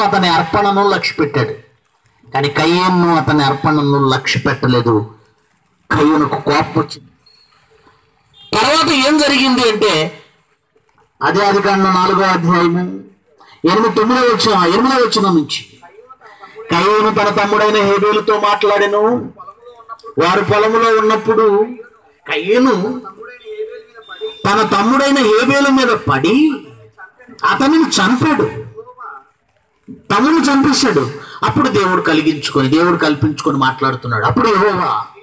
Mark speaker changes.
Speaker 1: అతని అర్పణను లక్ష్య పెట్టాడు కానీ కయ్యను అతని అర్పణను లక్ష్య పెట్టలేదు కయ్యనుకు కోపం వచ్చింది తర్వాత ఏం జరిగింది అంటే అదే అది కాండ నాలుగో అధ్యాయము ఎనిమిది తొమ్మిదో వచ్చిన ఎనిమిదో వచ్చిన నుంచి కయ్యను తన తమ్ముడైన హేబేలుతో మాట్లాడెను వారు పొలములో ఉన్నప్పుడు కయ్యను తన తమ్ముడైన హేబేలు మీద పడి అతనిని చంపాడు తమ్ముని చంపేశాడు అప్పుడు దేవుడు కలిగించుకొని దేవుడు కల్పించుకొని మాట్లాడుతున్నాడు అప్పుడు యెహోవా